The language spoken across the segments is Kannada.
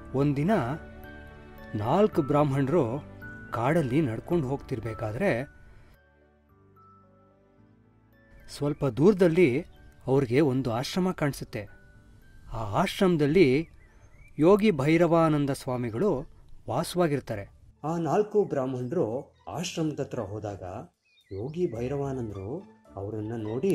ಒಂದಿನ ನಾಲ್ಕು ಬ್ರಾಹ್ಮಣರು ಕಾಡಲ್ಲಿ ನಡ್ಕೊಂಡು ಹೋಗ್ತಿರ್ಬೇಕಾದ್ರೆ ಸ್ವಲ್ಪ ದೂರದಲ್ಲಿ ಅವ್ರಿಗೆ ಒಂದು ಆಶ್ರಮ ಕಾಣಿಸುತ್ತೆ ಆ ಆಶ್ರಮದಲ್ಲಿ ಯೋಗಿ ಭೈರವಾನಂದ ಸ್ವಾಮಿಗಳು ವಾಸವಾಗಿರ್ತಾರೆ ಆ ನಾಲ್ಕು ಬ್ರಾಹ್ಮಣರು ಆಶ್ರಮದ ಹತ್ರ ಹೋದಾಗ ಯೋಗಿ ಭೈರವಾನಂದರು ಅವರನ್ನ ನೋಡಿ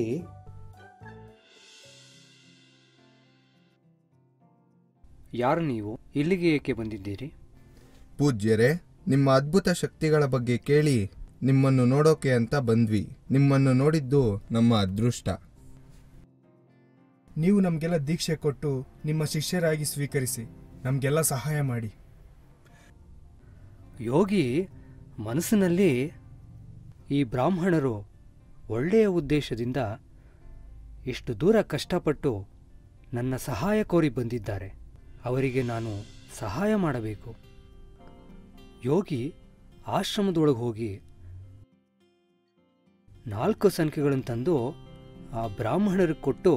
ಯಾರು ನೀವು ಇಲ್ಲಿಗೆ ಏಕೆ ಬಂದಿದ್ದೀರಿ ಪೂಜ್ಯರೇ ನಿಮ್ಮ ಅದ್ಭುತ ಶಕ್ತಿಗಳ ಬಗ್ಗೆ ಕೇಳಿ ನಿಮ್ಮನ್ನು ನೋಡೋಕೆ ಅಂತ ಬಂದ್ವಿ ನಿಮ್ಮನ್ನು ನೋಡಿದ್ದು ನಮ್ಮ ಅದೃಷ್ಟ ನೀವು ನಮಗೆಲ್ಲ ದೀಕ್ಷೆ ಕೊಟ್ಟು ನಿಮ್ಮ ಶಿಷ್ಯರಾಗಿ ಸ್ವೀಕರಿಸಿ ನಮಗೆಲ್ಲ ಸಹಾಯ ಮಾಡಿ ಯೋಗಿ ಮನಸ್ಸಿನಲ್ಲಿ ಈ ಬ್ರಾಹ್ಮಣರು ಒಳ್ಳೆಯ ಉದ್ದೇಶದಿಂದ ಇಷ್ಟು ದೂರ ಕಷ್ಟಪಟ್ಟು ನನ್ನ ಸಹಾಯ ಕೋರಿ ಬಂದಿದ್ದಾರೆ ಅವರಿಗೆ ನಾನು ಸಹಾಯ ಮಾಡಬೇಕು ಯೋಗಿ ಆಶ್ರಮದೊಳಗೆ ಹೋಗಿ ನಾಲ್ಕು ಸಂಖ್ಯೆಗಳನ್ನು ತಂದು ಆ ಬ್ರಾಹ್ಮಣರಿಗೆ ಕೊಟ್ಟು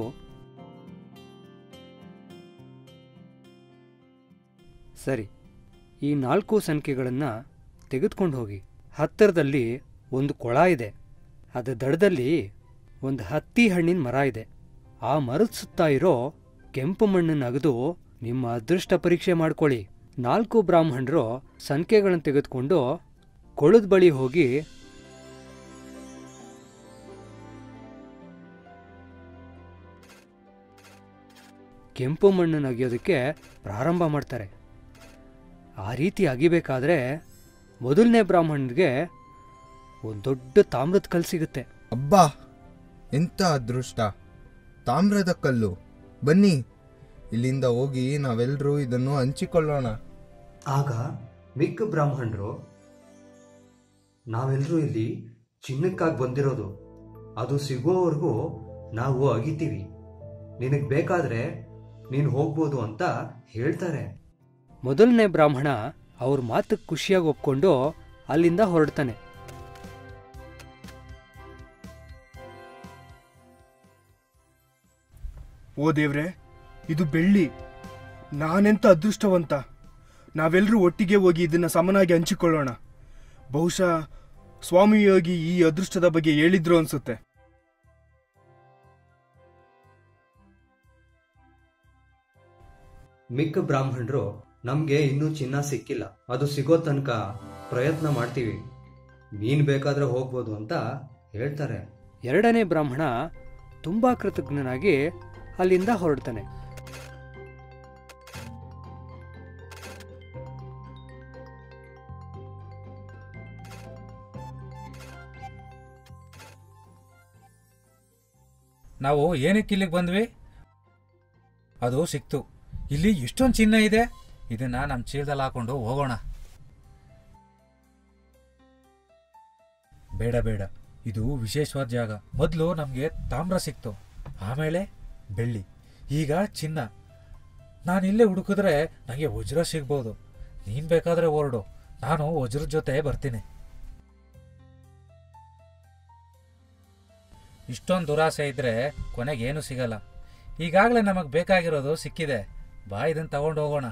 ಸರಿ ಈ ನಾಲ್ಕು ಸಂಖ್ಯೆಗಳನ್ನು ತೆಗೆದುಕೊಂಡು ಹೋಗಿ ಹತ್ತಿರದಲ್ಲಿ ಒಂದು ಕೊಳ ಇದೆ ಅದರ ದಡದಲ್ಲಿ ಒಂದು ಹತ್ತಿ ಹಣ್ಣಿನ ಮರ ಇದೆ ಆ ಮರದ ಸುತ್ತ ಇರೋ ಕೆಂಪು ಮಣ್ಣನ್ನು ಅಗೆದು ನಿಮ್ಮ ಅದೃಷ್ಟ ಪರೀಕ್ಷೆ ಮಾಡ್ಕೊಳ್ಳಿ ನಾಲ್ಕು ಬ್ರಾಹ್ಮಣರು ಸಂಖ್ಯೆಗಳನ್ನು ತೆಗೆದುಕೊಂಡು ಕೊಳದ ಬಳಿ ಹೋಗಿ ಕೆಂಪು ಮಣ್ಣನ್ನು ಅಗಿಯೋದಕ್ಕೆ ಪ್ರಾರಂಭ ಮಾಡ್ತಾರೆ ಆ ರೀತಿ ಅಗಿಬೇಕಾದ್ರೆ ಮೊದಲನೇ ಬ್ರಾಹ್ಮಣನಿಗೆ ಒಂದು ದೊಡ್ಡ ತಾಮ್ರದ ಕಲ್ಲು ಸಿಗುತ್ತೆ ಅಬ್ಬಾ ಎಂಥ ಅದೃಷ್ಟ ತಾಮ್ರದ ಕಲ್ಲು ಬನ್ನಿ ಇಲ್ಲಿಂದ ಹೋಗಿ ನಾವೆಲ್ಲರೂ ಇದನ್ನು ಹಂಚಿಕೊಳ್ಳೋಣ ಆಗ ಮಿಕ್ಕ ಬ್ರಾಹ್ಮಣರು ನಾವೆಲ್ಲರೂ ಇಲ್ಲಿ ಚಿನ್ನಕ್ಕಾಗಿ ಬಂದಿರೋದು ಅದು ಸಿಗೋವರೆಗೂ ನಾವು ಅಗಿತೀವಿ ನಿನಗೆ ಬೇಕಾದ್ರೆ ನೀನು ಹೋಗ್ಬೋದು ಅಂತ ಹೇಳ್ತಾರೆ ಮೊದಲನೇ ಬ್ರಾಹ್ಮಣ ಅವ್ರ ಮಾತಕ್ಕೆ ಖುಷಿಯಾಗಿ ಒಪ್ಕೊಂಡು ಅಲ್ಲಿಂದ ಹೊರಡ್ತಾನೆ ಓ ದೇವ್ರೆ ಇದು ಬೆಳ್ಳಿ ನಾನೆಂತ ಅದೃಷ್ಟವಂತ ನಾವೆಲ್ಲರೂ ಒಟ್ಟಿಗೆ ಹೋಗಿ ಇದನ್ನ ಸಮನಾಗಿ ಹಂಚಿಕೊಳ್ಳೋಣ ಬಹುಶಃ ಸ್ವಾಮಿ ಯೋಗಿ ಈ ಅದೃಷ್ಟದ ಬಗ್ಗೆ ಹೇಳಿದ್ರು ಅನ್ಸುತ್ತೆ ಮಿಕ್ಕ ಬ್ರಾಹ್ಮಣರು ನಮ್ಗೆ ಇನ್ನೂ ಚಿನ್ನ ಸಿಕ್ಕಿಲ್ಲ ಅದು ಸಿಗೋ ತನಕ ಪ್ರಯತ್ನ ಮಾಡ್ತೀವಿ ನೀನ್ ಬೇಕಾದ್ರೆ ಹೋಗ್ಬೋದು ಅಂತ ಹೇಳ್ತಾರೆ ಎರಡನೇ ಬ್ರಾಹ್ಮಣ ತುಂಬಾ ಕೃತಜ್ಞನಾಗಿ ಅಲ್ಲಿಂದ ಹೊರಡ್ತಾನೆ ನಾವು ಏನಕ್ಕೆ ಇಲ್ಲಿಗೆ ಬಂದ್ವಿ ಅದು ಸಿಕ್ತು ಇಲ್ಲಿ ಎಷ್ಟೊಂದು ಚಿನ್ನ ಇದೆ ಇದನ್ನ ನಮ್ಮ ಚೀಲದಲ್ಲಿ ಹಾಕೊಂಡು ಹೋಗೋಣ ಬೇಡ ಬೇಡ ಇದು ವಿಶೇಷವಾದ ಜಾಗ ಮೊದಲು ನಮಗೆ ತಾಮ್ರ ಸಿಕ್ತು ಆಮೇಲೆ ಬೆಳ್ಳಿ ಈಗ ಚಿನ್ನ ನಾನು ಇಲ್ಲೇ ಹುಡುಕಿದ್ರೆ ನನಗೆ ವಜ್ರ ಸಿಗ್ಬೋದು ನೀನ್ ಬೇಕಾದ್ರೆ ಹೊರಡು ನಾನು ವಜ್ರದ ಜೊತೆ ಬರ್ತೀನಿ ಇಷ್ಟೊಂದು ದುರಾಸೆ ಇದ್ರೆ ಕೊನೆಗೆ ಏನು ಸಿಗಲ್ಲ ಈಗಾಗಲೇ ನಮಗೆ ಬೇಕಾಗಿರೋದು ಸಿಕ್ಕಿದೆ ಬಾ ಇದನ್ನ ತಗೊಂಡು ಹೋಗೋಣ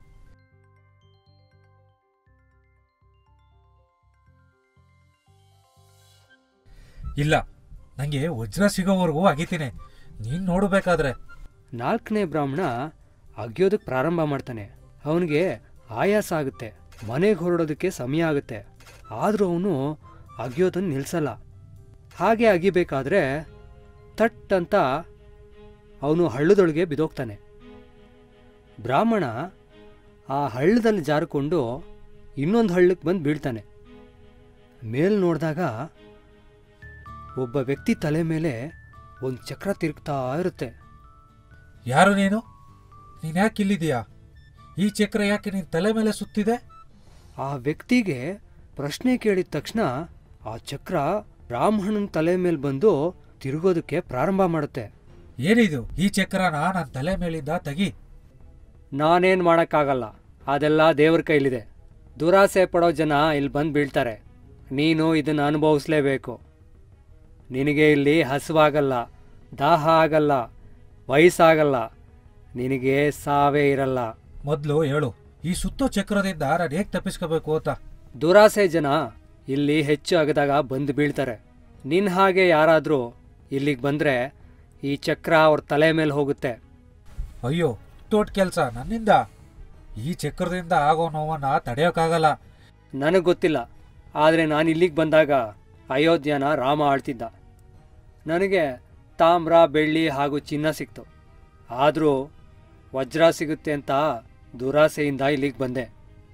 ಇಲ್ಲ ನಂಗೆ ವಜ್ರ ಸಿಗೋವರೆಗೂ ಅಗಿತೀನಿ ನೀನ್ ನೋಡಬೇಕಾದ್ರೆ ನಾಲ್ಕನೇ ಬ್ರಾಹ್ಮಣ ಅಗಿಯೋದಕ್ಕೆ ಪ್ರಾರಂಭ ಮಾಡ್ತಾನೆ ಅವನಿಗೆ ಆಯಾಸ ಆಗುತ್ತೆ ಮನೆಗೆ ಹೊರಡೋದಕ್ಕೆ ಸಮಯ ಆಗುತ್ತೆ ಆದರೂ ಅವನು ಅಗಿಯೋದನ್ನು ನಿಲ್ಲಿಸಲ್ಲ ಹಾಗೆ ಅಗಿಬೇಕಾದ್ರೆ ತಟ್ ಅಂತ ಅವನು ಹಳ್ಳದೊಳಗೆ ಬಿದೋಗ್ತಾನೆ ಬ್ರಾಹ್ಮಣ ಆ ಹಳ್ಳದಲ್ಲಿ ಜಾರಿಕೊಂಡು ಇನ್ನೊಂದು ಹಳ್ಳಕ್ಕೆ ಬಂದು ಬೀಳ್ತಾನೆ ಮೇಲ್ ನೋಡಿದಾಗ ಒಬ್ಬ ವ್ಯಕ್ತಿ ತಲೆ ಮೇಲೆ ಒಂದು ಚಕ್ರ ತಿರುಗ್ತಾ ಇರುತ್ತೆ ಯಾರು ನೀನು ನೀನ್ ಯಾಕೆ ಇಲ್ಲಿದೀಯಾ ಈ ಚಕ್ರ ಯಾಕೆ ನಿನ್ ತಲೆ ಮೇಲೆ ಸುತ್ತಿದೆ ಆ ವ್ಯಕ್ತಿಗೆ ಪ್ರಶ್ನೆ ಕೇಳಿದ ತಕ್ಷಣ ಆ ಚಕ್ರ ಬ್ರಾಹ್ಮಣನ ತಲೆ ಮೇಲೆ ಬಂದು ತಿರುಗೋದಕ್ಕೆ ಪ್ರಾರಂಭ ಮಾಡುತ್ತೆ ಏನಿದು ಈ ಚಕ್ರನ ನನ್ನ ತಲೆ ಮೇಲಿದ್ದ ತೆಗಿ ನಾನೇನ್ ಮಾಡಕ್ಕಾಗಲ್ಲ ಅದೆಲ್ಲ ದೇವ್ರ ಕೈಲಿದೆ ದುರಾಸೆ ಪಡೋ ಜನ ಇಲ್ಲಿ ಬಂದು ಬೀಳ್ತಾರೆ ನೀನು ಇದನ್ನ ಅನುಭವಿಸ್ಲೇಬೇಕು ನಿನಗೆ ಇಲ್ಲಿ ಹಸುವಾಗಲ್ಲ ದಾಹ ಆಗಲ್ಲ ವಯಸ್ಸಾಗಲ್ಲ ನಿನಗೆ ಸಾವೇ ಇರಲ್ಲ ಮೊದಲು ಹೇಳು ಈ ಸುತ್ತೋ ಚಕ್ರದಿಂದ ನಾನು ಹೇಗೆ ತಪ್ಪಿಸ್ಕೋಬೇಕು ಅಂತ ದುರಾಸೆ ಜನ ಇಲ್ಲಿ ಹೆಚ್ಚು ಆಗದಾಗ ಬಂದು ಬೀಳ್ತಾರೆ ನಿನ್ನ ಹಾಗೆ ಯಾರಾದರೂ ಇಲ್ಲಿಗೆ ಬಂದರೆ ಈ ಚಕ್ರ ಅವ್ರ ತಲೆ ಮೇಲೆ ಹೋಗುತ್ತೆ ಅಯ್ಯೋ ತೋಟ ಕೆಲಸ ನನ್ನಿಂದ ಈ ಚಕ್ರದಿಂದ ಆಗೋ ನೋವನ್ನ ತಡೆಯೋಕ್ಕಾಗಲ್ಲ ನನಗೆ ಗೊತ್ತಿಲ್ಲ ಆದರೆ ನಾನು ಇಲ್ಲಿಗೆ ಬಂದಾಗ ಅಯೋಧ್ಯನ ರಾಮ ಆಳ್ತಿದ್ದ ನನಗೆ ತಾಮ್ರ ಬೆಳ್ಳಿ ಹಾಗೂ ಚಿನ್ನ ಸಿಕ್ತು ಆದರೂ ವಜ್ರ ಸಿಗುತ್ತೆ ಅಂತ ದುರಾಸೆಯಿಂದ ಇಲ್ಲಿಗೆ ಬಂದೆ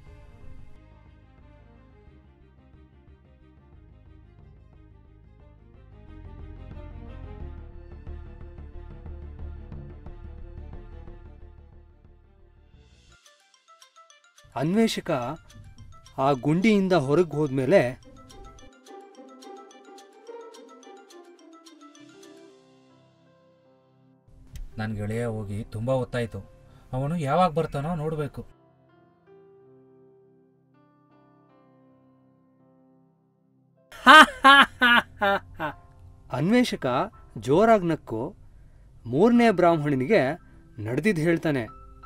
ಅನ್ವೇಷಕ ಆ ಗುಂಡಿಯಿಂದ ಹೊರಗೆ ಹೋದ್ಮೇಲೆ ನನ್ನ ಗೆಳೆಯ ಹೋಗಿ ತುಂಬಾ ಹೊತ್ತಾಯ್ತು ಅವನು ಯಾವಾಗ ಬರ್ತಾನೋ ನೋಡಬೇಕು ಅನ್ವೇಷಕ ಜೋರಾಗಿ ನಕ್ಕು ಮೂರನೇ ಬ್ರಾಹ್ಮಣನಿಗೆ ನಡೆದಿದ್ದು ಹೇಳ್ತಾನೆ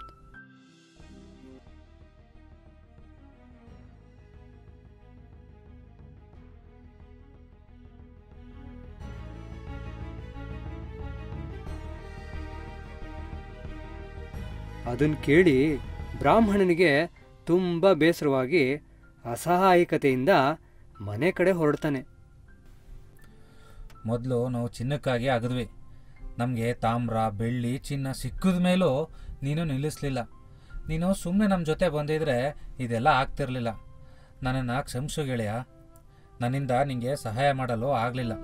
ಅದನ್ನು ಕೇಳಿ ಬ್ರಾಹ್ಮಣನಿಗೆ ತುಂಬ ಬೇಸರವಾಗಿ ಅಸಹಾಯಕತೆಯಿಂದ ಮನೆ ಕಡೆ ಹೊರಡ್ತಾನೆ ಮೊದಲು ನಾವು ಚಿನ್ನಕ್ಕಾಗಿ ಅಗದ್ವಿ ನಮಗೆ ತಾಮ್ರ ಬೆಳ್ಳಿ ಚಿನ್ನ ಸಿಕ್ಕಿದ ಮೇಲೂ ನೀನು ನಿಲ್ಲಿಸ್ಲಿಲ್ಲ ನೀನು ಸುಮ್ಮನೆ ನಮ್ಮ ಜೊತೆ ಬಂದಿದ್ರೆ ಇದೆಲ್ಲ ಆಗ್ತಿರ್ಲಿಲ್ಲ ನನ್ನನ್ನು ಕ್ಷಮಿಸು ಗೆಳೆಯ ನನ್ನಿಂದ ನಿಂಗೆ ಸಹಾಯ ಮಾಡಲು ಆಗಲಿಲ್ಲ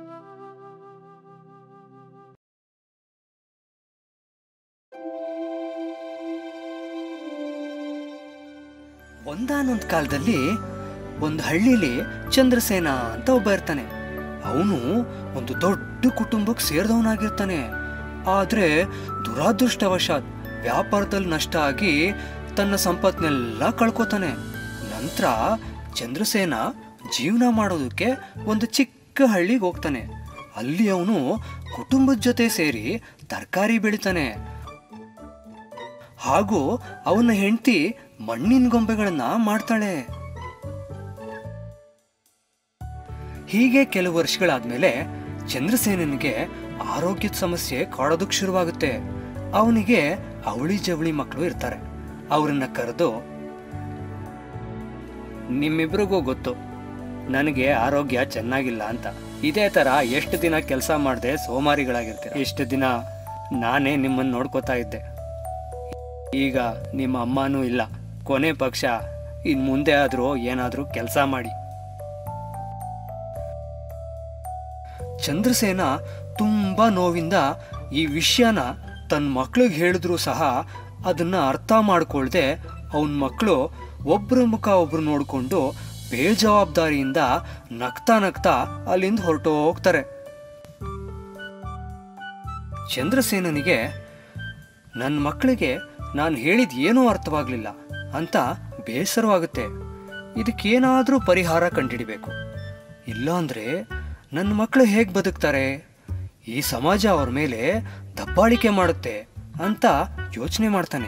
ಒಂದಾನೊಂದು ಕಾಲದಲ್ಲಿ ಒಂದು ಹಳ್ಳಿಲಿ ಚಂದ್ರಸೇನ ಅಂತ ಒಬ್ಬ ಇರ್ತಾನೆ ಅವನು ಒಂದು ದೊಡ್ಡ ಕುಟುಂಬಕ್ಕೆ ಸೇರಿದವನಾಗಿರ್ತಾನೆ ಆದ್ರೆ ದುರಾದೃಷ್ಟವಶಾತ್ ವ್ಯಾಪಾರದಲ್ಲಿ ನಷ್ಟ ಆಗಿ ತನ್ನ ಸಂಪತ್ನೆಲ್ಲ ಕಳ್ಕೊತಾನೆ ನಂತರ ಚಂದ್ರಸೇನ ಜೀವನ ಮಾಡೋದಕ್ಕೆ ಒಂದು ಚಿಕ್ಕ ಹಳ್ಳಿಗೆ ಹೋಗ್ತಾನೆ ಅಲ್ಲಿ ಅವನು ಕುಟುಂಬದ ಜೊತೆ ಸೇರಿ ತರಕಾರಿ ಬೆಳಿತಾನೆ ಹಾಗೂ ಅವನ ಹೆಂಡತಿ ಮಣ್ಣಿನ ಗೊಂಬೆಗಳನ್ನ ಮಾಡ್ತಾಳೆ ಹೀಗೆ ಕೆಲವು ವರ್ಷಗಳಾದ್ಮೇಲೆ ಚಂದ್ರಸೇನನಿಗೆ ಆರೋಗ್ಯದ ಸಮಸ್ಯೆ ಕಾಡೋದಕ್ಕೆ ಶುರುವಾಗುತ್ತೆ ಅವನಿಗೆ ಅವಳಿ ಜವಳಿ ಮಕ್ಕಳು ಇರ್ತಾರೆ ಅವರನ್ನ ಕರೆದು ನಿಮ್ಮಿಬ್ರಿಗೂ ಗೊತ್ತು ನನಗೆ ಆರೋಗ್ಯ ಚೆನ್ನಾಗಿಲ್ಲ ಅಂತ ಇದೇ ತರ ಎಷ್ಟು ದಿನ ಕೆಲಸ ಮಾಡದೆ ಸೋಮಾರಿಗಳಾಗಿರ್ತೀರ ಇಷ್ಟು ದಿನ ನಾನೇ ನಿಮ್ಮನ್ನು ನೋಡ್ಕೋತಾ ಇದ್ದೆ ಈಗ ನಿಮ್ಮ ಅಮ್ಮನೂ ಇಲ್ಲ ಕೊನೆ ಪಕ್ಷ ಇನ್ ಮುಂದೆ ಆದ್ರೂ ಏನಾದ್ರೂ ಕೆಲಸ ಮಾಡಿ ಚಂದ್ರಸೇನ ತುಂಬಾ ನೋವಿಂದ ಈ ವಿಷಯನ ತನ್ನ ಮಕ್ಳಿಗೆ ಹೇಳಿದ್ರು ಸಹ ಅದನ್ನ ಅರ್ಥ ಮಾಡ್ಕೊಳ್ದೆ ಅವನ ಮಕ್ಕಳು ಒಬ್ರ ಮುಖ ಒಬ್ರು ನೋಡ್ಕೊಂಡು ಬೇಜವಾಬ್ದಾರಿಯಿಂದ ನಗ್ತಾ ನಗ್ತಾ ಅಲ್ಲಿಂದ ಹೊರಟು ಹೋಗ್ತಾರೆ ಚಂದ್ರಸೇನನಿಗೆ ನನ್ನ ಮಕ್ಕಳಿಗೆ ನಾನು ಹೇಳಿದ ಏನೂ ಅರ್ಥವಾಗಲಿಲ್ಲ ಅಂತ ಬೇಸರವಾಗುತ್ತೆ ಇದಕ್ಕೇನಾದರೂ ಪರಿಹಾರ ಕಂಡುಹಿಡಿಬೇಕು ಇಲ್ಲಾಂದ್ರೆ ನನ್ನ ಮಕ್ಕಳು ಹೇಗೆ ಬದುಕ್ತಾರೆ ಈ ಸಮಾಜ ಅವ್ರ ಮೇಲೆ ದಬ್ಬಾಳಿಕೆ ಮಾಡುತ್ತೆ ಅಂತ ಯೋಚನೆ ಮಾಡ್ತಾನೆ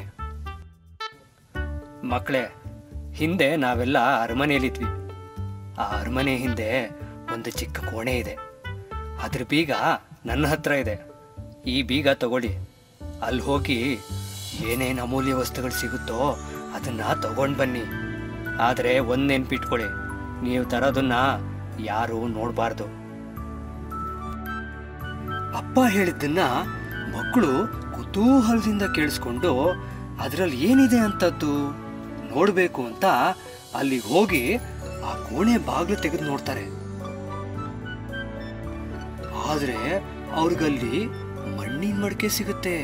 ಮಕ್ಕಳೇ ಹಿಂದೆ ನಾವೆಲ್ಲ ಅರಮನೆಯಲ್ಲಿದ್ವಿ ಆ ಅರಮನೆ ಹಿಂದೆ ಒಂದು ಚಿಕ್ಕ ಕೋಣೆ ಇದೆ ಅದ್ರ ಬೀಗ ನನ್ನ ಹತ್ರ ಇದೆ ಈ ಬೀಗ ತಗೊಳ್ಳಿ ಅಲ್ಲಿ ಹೋಗಿ ಏನೇನು ಅಮೂಲ್ಯ ವಸ್ತುಗಳು ಸಿಗುತ್ತೋ ಅದನ್ನ ತಗೊಂಡ್ ಬನ್ನಿ ಆದರೆ ಒಂದ್ ನೆನ್ಪಿಟ್ಕೊಳ್ಳಿ ನೀವು ತರೋದನ್ನ ಯಾರು ನೋಡಬಾರ್ದು ಅಪ್ಪ ಹೇಳಿದ್ದನ್ನ ಮಕ್ಕಳು ಕುತೂಹಲದಿಂದ ಕೇಳಿಸ್ಕೊಂಡು ಅದರಲ್ಲಿ ಏನಿದೆ ಅಂತದ್ದು ನೋಡಬೇಕು ಅಂತ ಅಲ್ಲಿಗೆ ಹೋಗಿ ಆ ಕೋಣೆ ಬಾಗಿಲು ತೆಗೆದು ನೋಡ್ತಾರೆ ಆದ್ರೆ ಅವ್ರಿಗಲ್ಲಿ ಮಣ್ಣಿನ ಮಡಿಕೆ ಸಿಗುತ್ತೆ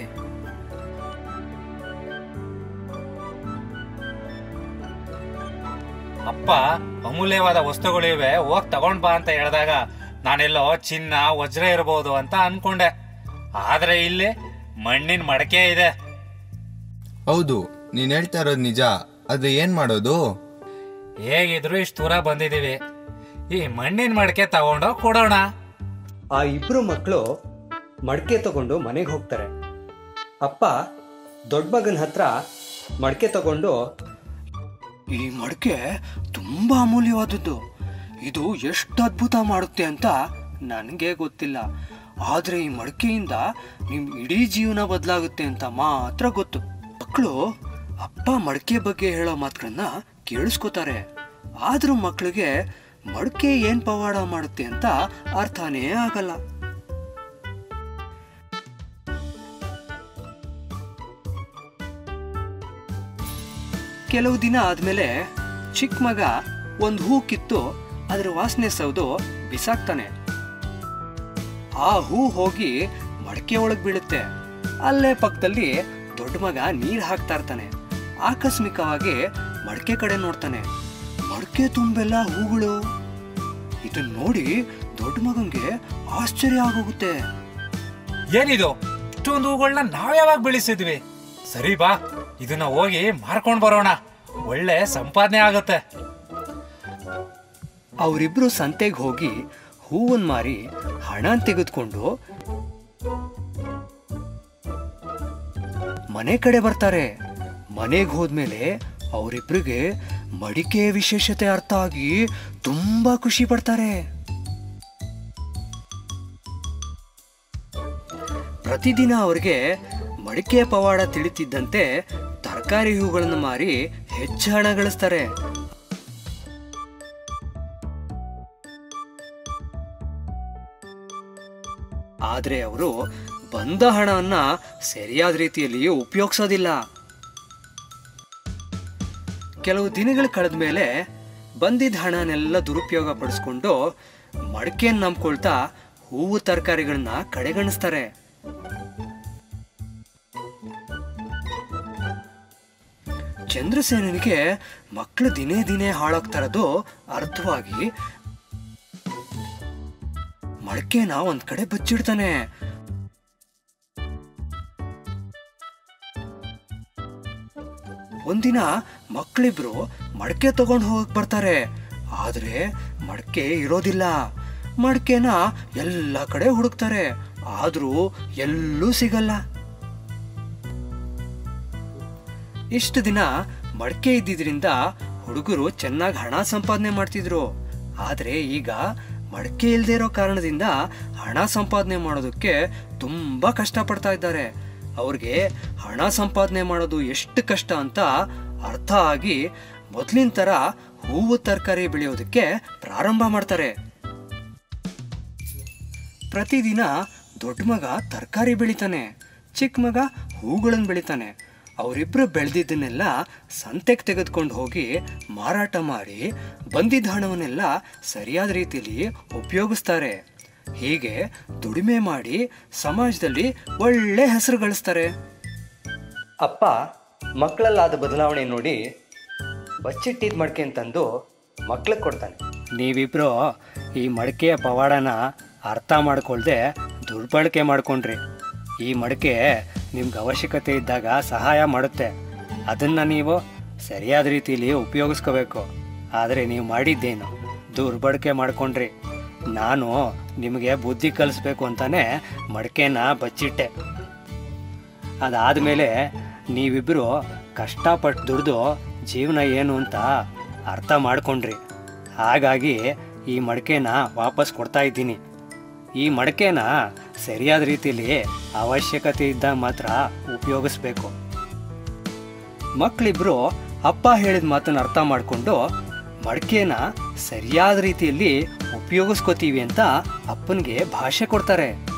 ಅಪ್ಪ ಅಮೂಲ್ಯವಾದ ವಸ್ತುಗಳಿವೆ ಹೋಗ್ ತಗೊಂಡ್ ಬಾ ಅಂತ ಹೇಳಿದಾಗ ನಾನೆಲ್ಲೋ ಚಿನ್ನ ವಜ್ರ ಇರಬಹುದು ಅಂತ ಅನ್ಕೊಂಡೆ ಆದ್ರೆ ಇಲ್ಲಿ ಮಣ್ಣಿನ ಮಡಕೆ ಇದೆ ಹೌದು ನೀನ್ ಹೇಳ್ತಾ ಇರೋದು ನಿಜ ಆದ್ರೆ ಏನ್ ಮಾಡೋದು ಹೇಗಿದ್ರು ಇಷ್ಟು ದೂರ ಬಂದಿದೀವಿ ಈ ಮಣ್ಣಿನ ಮಡಕೆ ತಗೊಂಡೋಗ್ ಕೊಡೋಣ ಆ ಇಬ್ರು ಮಕ್ಕಳು ಮಡಕೆ ತಗೊಂಡು ಮನೆಗೆ ಹೋಗ್ತಾರೆ ಅಪ್ಪ ದೊಡ್ಡ ಮಗನ ಹತ್ರ ಮಡಕೆ ತಗೊಂಡು ಈ ಮಡಕೆ ತುಂಬಾ ಅಮೂಲ್ಯವಾದದ್ದು ಇದು ಎಷ್ಟು ಅದ್ಭುತ ಮಾಡುತ್ತೆ ಅಂತ ನನಗೆ ಗೊತ್ತಿಲ್ಲ ಆದ್ರೆ ಈ ಮಡಕೆಯಿಂದ ನಿಮ್ ಇಡೀ ಜೀವನ ಬದಲಾಗುತ್ತೆ ಅಂತ ಮಾತ್ರ ಗೊತ್ತು ಮಕ್ಕಳು ಅಪ್ಪ ಮಡಕೆ ಬಗ್ಗೆ ಹೇಳೋ ಮಾತುಗಳನ್ನ ಕೇಳಿಸ್ಕೊತಾರೆ ಆದ್ರೂ ಮಕ್ಕಳಿಗೆ ಮಡಕೆ ಏನ್ ಪವಾಡ ಮಾಡುತ್ತೆ ಅಂತ ಅರ್ಥನೇ ಆಗಲ್ಲ ಕೆಲವು ದಿನ ಆದ್ಮೇಲೆ ಚಿಕ್ಕ ಮಗ ಒಂದು ಹೂ ಕಿತ್ತು ಅದರ ವಾಸನೆ ಸೌದು ಬಿಸಾಕ್ತಾನೆ ಆ ಹೂ ಹೋಗಿ ಮಡಕೆ ಒಳಗ್ ಬೀಳುತ್ತೆ ಅಲ್ಲೇ ಪಕ್ಕದಲ್ಲಿ ದೊಡ್ಡ ಮಗ ನೀರ್ ಹಾಕ್ತಾ ಇರ್ತಾನೆ ಆಕಸ್ಮಿಕವಾಗಿ ಮಡಕೆ ಕಡೆ ನೋಡ್ತಾನೆ ಮಡಕೆ ತುಂಬೆಲ್ಲ ಹೂಗಳು ಇದನ್ನ ನೋಡಿ ದೊಡ್ಡ ಮಗಂಗೆ ಆಶ್ಚರ್ಯ ಆಗೋಗುತ್ತೆ ಏನಿದು ಇಷ್ಟೊಂದು ಹೂಗಳನ್ನ ನಾವ್ ಯಾವಾಗ ಬೆಳೆಸಿದ್ವಿ ಸರಿ ಬಾ ಇದನ್ನ ಹೋಗಿ ಮಾರ್ಕೊಂಡ್ ಬರೋಣ ಒಳ್ಳೆ ಸಂಪಾದನೆ ಆಗತ್ತೆ ಅವರಿಬ್ರು ಸಂತೆಗೆ ಹೋಗಿ ಹೂವನ್ ಮಾರಿ ಹಣ ತೆಗೆದುಕೊಂಡು ಮನೆ ಕಡೆ ಬರ್ತಾರೆ ಮನೆಗೆ ಹೋದ್ಮೇಲೆ ಅವರಿಬ್ರಿಗೆ ಮಡಿಕೆ ವಿಶೇಷತೆ ಅರ್ಥ ಆಗಿ ತುಂಬಾ ಖುಷಿ ಪಡ್ತಾರೆ ಪ್ರತಿದಿನ ಅವ್ರಿಗೆ ಮಡಿಕೆ ಪವಾಡ ತಿಳಿತಿದ್ದಂತೆ ತರಕಾರಿ ಹೂಗಳನ್ನು ಮಾರಿ ಹೆಚ್ಚು ಹಣ ಗಳಿಸ್ತಾರೆ ಆದ್ರೆ ಅವರು ಬಂದ ಹಣವನ್ನ ಸರಿಯಾದ ರೀತಿಯಲ್ಲಿ ಉಪಯೋಗಿಸೋದಿಲ್ಲ ಕೆಲವು ದಿನಗಳು ಕಳೆದ ಮೇಲೆ ಬಂದಿದ್ದ ಹಣನೆಲ್ಲ ದುರುಪಯೋಗ ಪಡಿಸ್ಕೊಂಡು ಮಡಕೆಯನ್ನು ನಂಬ್ಕೊಳ್ತಾ ಹೂವು ತರಕಾರಿಗಳನ್ನ ಕಡೆಗಣಿಸ್ತಾರೆ ಚಂದ್ರಸೇನಿಗೆ ಮಕ್ಕಳು ದಿನೇ ದಿನೇ ಹಾಳಾಗ್ತಾ ಇರೋದು ಅರ್ಥವಾಗಿ ಮಡಕೆನ ಒಂದ್ ಕಡೆ ಬಚ್ಚಿಡ್ತಾನೆ ಒಂದಿನ ಮಕ್ಕಳಿಬ್ರು ಮಡಕೆ ತಗೊಂಡು ಹೋಗಕ್ ಬರ್ತಾರೆ ಆದ್ರೆ ಮಡಕೆ ಇರೋದಿಲ್ಲ ಮಡಕೆನ ಎಲ್ಲ ಕಡೆ ಹುಡುಕ್ತಾರೆ ಆದ್ರೂ ಎಲ್ಲೂ ಸಿಗಲ್ಲ ಇಷ್ಟು ದಿನ ಮಡಕೆ ಇದ್ದಿದ್ರಿಂದ ಹುಡುಗರು ಚೆನ್ನಾಗಿ ಹಣ ಸಂಪಾದನೆ ಮಾಡ್ತಿದ್ರು ಆದ್ರೆ ಈಗ ಮಡಕೆ ಇಲ್ದೇ ಇರೋ ಕಾರಣದಿಂದ ಹಣ ಸಂಪಾದನೆ ಮಾಡೋದಕ್ಕೆ ತುಂಬಾ ಕಷ್ಟಪಡ್ತಾ ಇದ್ದಾರೆ ಅವ್ರಿಗೆ ಹಣ ಸಂಪಾದನೆ ಮಾಡೋದು ಎಷ್ಟು ಕಷ್ಟ ಅಂತ ಅರ್ಥ ಆಗಿ ಮೊದ್ಲಿನ ತರ ಹೂವು ತರಕಾರಿ ಬೆಳೆಯೋದಕ್ಕೆ ಪ್ರಾರಂಭ ಮಾಡ್ತಾರೆ ಪ್ರತಿದಿನ ದೊಡ್ಡ ಮಗ ತರಕಾರಿ ಬೆಳಿತಾನೆ ಚಿಕ್ಕ ಮಗ ಹೂಗಳನ್ನು ಬೆಳಿತಾನೆ ಅವರಿಬ್ರು ಬೆಳೆದಿದ್ದನ್ನೆಲ್ಲ ಸಂತೆಗೆ ತೆಗೆದುಕೊಂಡು ಹೋಗಿ ಮಾರಾಟ ಮಾಡಿ ಬಂದಿದ್ದ ಹಣವನ್ನೆಲ್ಲ ಸರಿಯಾದ ರೀತಿಯಲ್ಲಿ ಉಪಯೋಗಿಸ್ತಾರೆ ಹೀಗೆ ದುಡಿಮೆ ಮಾಡಿ ಸಮಾಜದಲ್ಲಿ ಒಳ್ಳೆ ಹೆಸರು ಗಳಿಸ್ತಾರೆ ಅಪ್ಪ ಮಕ್ಕಳಲ್ಲಾದ ಬದಲಾವಣೆ ನೋಡಿ ಬಚ್ಚಿಟ್ಟಿದ್ ಮಡಕೆ ಅಂತಂದು ಮಕ್ಳಿಗೆ ಕೊಡ್ತಾನೆ ನೀವಿಬ್ರು ಈ ಮಡಕೆಯ ಪವಾಡನ ಅರ್ಥ ಮಾಡ್ಕೊಳ್ದೆ ದುರ್ಬಳಕೆ ಮಾಡ್ಕೊಂಡ್ರಿ ಈ ಮಡಕೆ ನಿಮ್ಗೆ ಅವಶ್ಯಕತೆ ಇದ್ದಾಗ ಸಹಾಯ ಮಾಡುತ್ತೆ ಅದನ್ನ ನೀವು ಸರಿಯಾದ ರೀತಿಯಲ್ಲಿ ಉಪಯೋಗಿಸ್ಕೋಬೇಕು ಆದರೆ ನೀವು ಮಾಡಿದ್ದೇನು ದುರ್ಬಳಕೆ ಮಾಡ್ಕೊಂಡ್ರಿ ನಾನು ನಿಮಗೆ ಬುದ್ಧಿ ಕಲಿಸ್ಬೇಕು ಅಂತಾನೆ ಮಡಕೆನ ಬಚ್ಚಿಟ್ಟೆ ಅದಾದಮೇಲೆ ನೀವಿಬ್ಬರು ಕಷ್ಟಪಟ್ಟು ದುಡ್ದು ಜೀವನ ಏನು ಅಂತ ಅರ್ಥ ಮಾಡ್ಕೊಂಡ್ರಿ ಹಾಗಾಗಿ ಈ ಮಡಕೆನ ವಾಪಸ್ ಕೊಡ್ತಾ ಇದ್ದೀನಿ ಈ ಮಡಕೆನ ಸರಿಯಾದ ರೀತಿಯಲ್ಲಿ ಅವಶ್ಯಕತೆ ಇದ್ದಾಗ ಮಾತ್ರ ಉಪಯೋಗಿಸ್ಬೇಕು ಮಕ್ಕಳಿಬ್ರು ಅಪ್ಪ ಹೇಳಿದ ಮಾತನ್ನ ಅರ್ಥ ಮಾಡಿಕೊಂಡು ಮಡಕೆನ ಸರಿಯಾದ ರೀತಿಯಲ್ಲಿ ಉಪಯೋಗಿಸ್ಕೋತೀವಿ ಅಂತ ಅಪ್ಪನಿಗೆ ಭಾಷೆ ಕೊಡ್ತಾರೆ